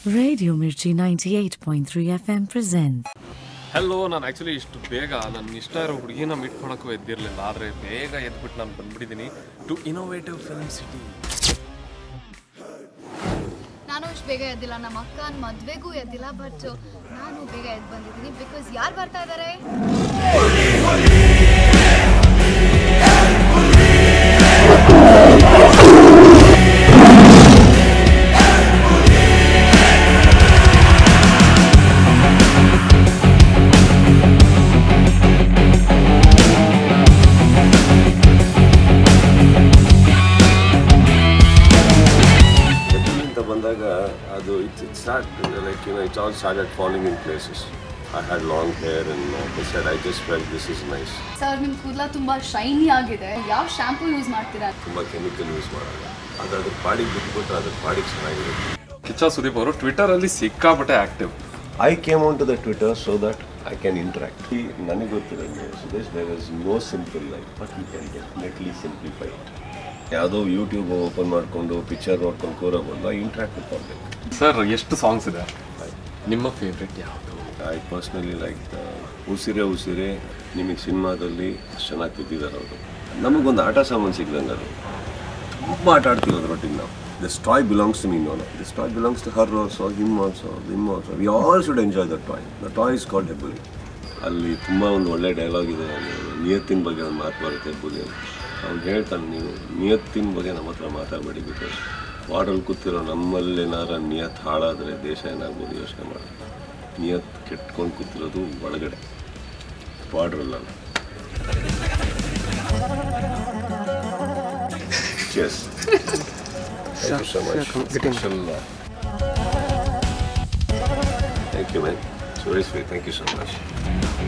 Radio Mirchi 98.3 FM presents. Hello ನಾನು actually ಇಷ್ಟು ಬೇಗ ನನ್ನ ಇಷ್ಟ ಇರೋ ಹುಡುಗಿನ ಮೀಟ್ ಮಾಡೋಕ್ಕೂ ಎದ್ದಿರಲಿಲ್ಲ ಆದರೆ ಬೇಗ ಎದ್ಬಿಟ್ಟು ನಾನು ಬಂದ್ಬಿಟ್ಟಿದ್ದೀನಿ ಟು ಇನೋವೇಟಿವ್ ಫಿಲ್ಮ್ ಸಿಟಿ ನಾನು ಅಷ್ಟು ಬೇಗ ಎದ್ದಿಲ್ಲ ನಮ್ಮ ಅಕ್ಕನ ಮದುವೆಗೂ ಎದ್ದಿಲ್ಲ ಬಟ್ ನಾನು ಬೇಗ ಎದ್ದು ಬಂದಿದ್ದೀನಿ ಬಿಕಾಸ್ ಯಾರು ಬರ್ತಾ ಇದ್ದಾರೆ Italy ಅಂತ ಬಂದಾಗ ಅದು it's it's not like you know it's all started falling in places I had long hair and they said I just fell this is nice sir ನಿಮ್ಮ ಕೂದಲ ತುಂಬ ಶೈನಿ ಆಗಿದೆ ಯಾವ ಶಾಂಪೂ ಯೂಸ್ ಮಾಡ್ತೀರಾ ತುಂಬ ಕೆಮಿಕಲ್ ಯೂಸ್ ಮಾಡಲ್ಲ ಅದು ಅದ್ರ ಬಾಡಿಗೆ ಬಿಟ್ಬಿಟ್ರೆ ಅದ್ರ ಬಾಡಿಗೆ ಚೆನ್ನಾಗಿರುತ್ತೆ ಕಿಚ್ಚ ಸುದೀಪ್ ಅವರು ಟ್ವಿಟರಲ್ಲಿ ಸಿಕ್ಕಾಪಟ್ಟೆ active I came on to the Twitter so that I can interact ನನಗೆ ಗೊತ್ತಿರೋದು Sudesh there is no simple life but you can definitely simplify it ಯಾವುದೋ ಯೂಟ್ಯೂಬ್ ಓಪನ್ ಮಾಡಿಕೊಂಡು ಪಿಕ್ಚರ್ ನೋಡ್ಕೊಂಡು ಕೂರೋ ಬದಲು I interact with public sir ಎಷ್ಟು songs ಇದೆ ನಿಮ್ಮ ಫೇವ್ರೆಟ್ ಯಾವುದು ಐ ಪರ್ಸ್ನಲಿ ಲೈಕ್ ಉಸಿರೇ ಉಸಿರೇ ನಿಮಗೆ ಸಿನಿಮಾದಲ್ಲಿ ಅಷ್ಟು ಚೆನ್ನಾಗಿ ತಿದ್ದಿದ್ದಾರೆ ಅವರು ನಮಗೊಂದು ಆಟ ಸಾಮಾನು ಸಿಗ್ದಂಗೆ ಅದು ತುಂಬ ಆಟ ಆಡ್ತೀವಿ ಅದ್ರೊಟ್ಟಿಗೆ ನಾವು this toy belongs to me no this toy belongs to her also him also him also we all should enjoy the toy the toy is called Hebbuli ಅಲ್ಲಿ ತುಂಬ ಒಂದು ಒಳ್ಳೆ ಡೈಲಾಗ್ ಇದೆ ಅಲ್ಲಿ ನಿಯತ್ತಿನ ಬಗ್ಗೆ ಒಂದು ಮಾತು ಬರುತ್ತೆ ಹೆಬ್ಬುಲಿ ಅವ್ನು ಹೇಳ್ತಾನೆ ನೀವು ನಿಯತ್ತಿನ ಬಗ್ಗೆ ನಮ್ಮ ಹತ್ರ ಮಾತಾಡಬೇಡಿ ಬಿಕಾಸ್ ವಾರ್ಡಲ್ಲಿ ಕೂತಿರೋ ನಮ್ಮಲ್ಲಿ ಏನಾರ ನಿಯತ್ ಹಾಳಾದರೆ ದೇಶ ಏನಾಗ್ಬೋದು ಯೋಚನೆ ಮಾಡಿ ನಿಯತ್ ಕೆಟ್ಕೊಂಡು ಕೂತಿರೋದು ಒಳಗಡೆ ಬಾರ್ಡ್ರಲ್ಲ Cheers. Thank you so much. Special, uh, Thank you, man. It's very sweet. Thank you so much.